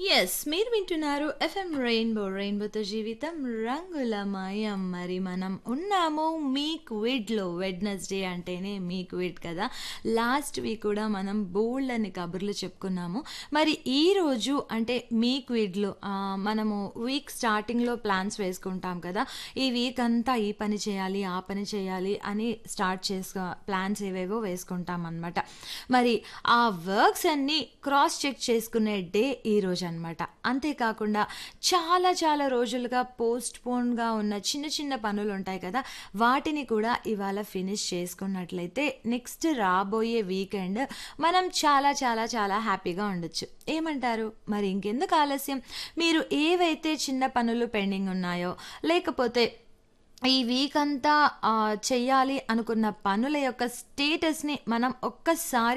yes మీరు వింటున్నారు FM rainbow రెయిన్బోతో జీవితం రంగుల మాయం మరి మనం ఉన్నాము మీక్ విడ్లో వెడ్నెస్డే అంటేనే మీక్ విడ్ కదా లాస్ట్ వీక్ కూడా మనం బోల్డ్ అని కబుర్లు చెప్పుకున్నాము మరి ఈ రోజు అంటే మీక్ విడ్లో మనము వీక్ స్టార్టింగ్లో ప్లాన్స్ వేసుకుంటాం కదా ఈ వీక్ అంతా ఈ పని చేయాలి ఆ పని చేయాలి అని స్టార్ట్ చేసుకో ప్లాన్స్ ఏవేవో వేసుకుంటాం అనమాట మరి ఆ వర్క్స్ అన్నీ క్రాస్ చెక్ చేసుకునే డే ఈ రోజు అనమాట అంతేకాకుండా చాలా చాలా రోజులుగా పోస్ట్ పోన్గా ఉన్న చిన్న చిన్న పనులు ఉంటాయి కదా వాటిని కూడా ఇవాళ ఫినిష్ చేసుకున్నట్లయితే నెక్స్ట్ రాబోయే వీకెండ్ మనం చాలా చాలా చాలా హ్యాపీగా ఉండొచ్చు ఏమంటారు మరి ఇంకెందుకు ఆలస్యం మీరు ఏవైతే చిన్న పనులు పెండింగ్ ఉన్నాయో లేకపోతే ఈ వీక్ అంతా ఆ, చెయ్యాలి అనుకున్న పనుల యొక్క స్టేటస్ని మనం ఒక్కసారి